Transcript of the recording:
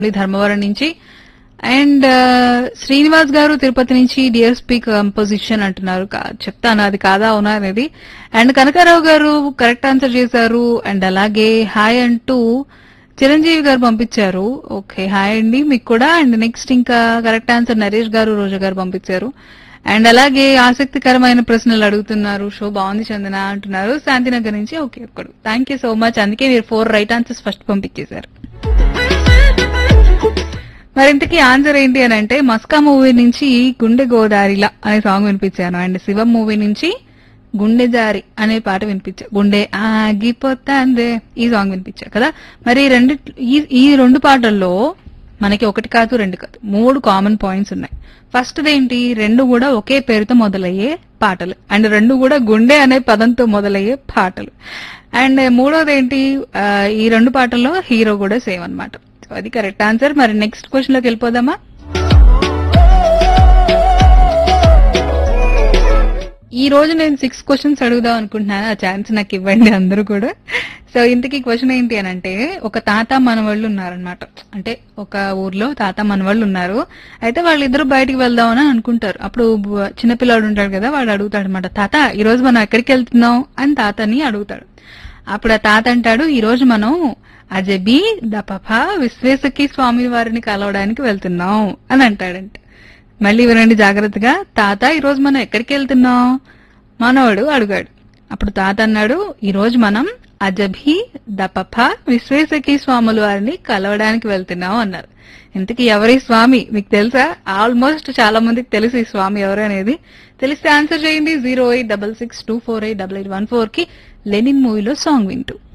ధర్మవరం నుంచి అండ్ శ్రీనివాస్ గారు తిరుపతి నుంచి డిఎస్పి కంపోజిషన్ అంటున్నారు కా- చెప్తాను అది కాదా అవునా అనేది and Kanakarao garu correct answer చేశారు అండ్ అలాగే హాయ్ అంటూ చిరంజీవి గారు పంపించారు ఓకే హాయ్ అండి మీకు కూడా అండ్ నెక్స్ట్ ఇంకా కరెక్ట్ ఆన్సర్ నరేష్ గారు రోజా గారు పంపించారు అండ్ అలాగే ఆసక్తికరమైన ప్రశ్నలు అడుగుతున్నారు షో బాగుంది చందన అంటున్నారు శాంతినగర్ నుంచి ఓకే ఒక్కడు థ్యాంక్ యూ సో మచ్ అందుకే మీరు ఫోర్ రైట్ ఆన్సర్స్ ఫస్ట్ పంపించేశారు మరి ఇంతకీ ఆన్సర్ ఏంటి అని అంటే మస్కా మూవీ నుంచి గుండె గోదారిలా అనే సాంగ్ వినిపించాను అండ్ శివం మూవీ నుంచి గుండె జారి అనే పాట వినిపించా గుండె ఆగిపోతాందే ఈ సాంగ్ వినిపించా కదా మరి ఈ రెండు ఈ ఈ రెండు పాటల్లో మనకి ఒకటి కాదు రెండు కాదు మూడు కామన్ పాయింట్స్ ఉన్నాయి ఫస్ట్ ఏంటి రెండు కూడా ఒకే పేరుతో మొదలయ్యే పాటలు అండ్ రెండు కూడా గుండె అనే పదంతో మొదలయ్యే పాటలు అండ్ మూడోది ఏంటి ఆ, ఈ రెండు పాటల్లో హీరో కూడా సేమ్ అన్నమాట సో అది కరెక్ట్ ఆన్సర్ మరి నెక్స్ట్ క్వశ్చన్ లోకి వెళ్ళిపోదామా ఈ రోజు నేను సిక్స్ క్వశ్చన్స్ అడుగుదాం అనుకుంటున్నాను ఆ ఛాన్స్ నాకు ఇవ్వండి అందరూ కూడా సో ఇంతకీ క్వశ్చన్ ఏంటి అని అంటే ఒక తాత మనవాళ్ళు ఉన్నారనమాట అంటే ఒక ఊర్లో తాత మనవాళ్ళు ఉన్నారు అయితే వాళ్ళిద్దరు బయటికి వెళ్దామని అనుకుంటారు అప్పుడు బు- చిన్నపిల్లాడు ఉంటాడు కదా వాడు అడుగుతాడు అనమాట తాత ఈ రోజు మనం ఎక్కడికి వెళ్తున్నాం అని తాతని అడుగుతాడు అప్పుడు ఆ తాత అంటాడు ఈ రోజు మనం అజబి దపఫ విశ్వేశకి స్వామి వారిని కలవడానికి వెళ్తున్నాం అని అంటాడంట మళ్ళీ వినండి జాగ్రత్తగా తాత ఈ రోజు మనం ఎక్కడికి వెళ్తున్నాం మనవడు అడుగాడు అప్పుడు తాత అన్నాడు ఈ రోజు మనం అజభి దపఫ విశ్వేశకి స్వాముల వారిని కలవడానికి వెళ్తున్నాం అన్నారు ఇంతకీ ఎవరి స్వామి మీకు తెలుసా ఆల్మోస్ట్ చాలా మందికి తెలుసు ఈ స్వామి ఎవరు అనేది తెలిస్తే ఆన్సర్ చేయండి zero eight double six two four eight double eight one four కి లెనిన్ మూవీలో సాంగ్ వింటూ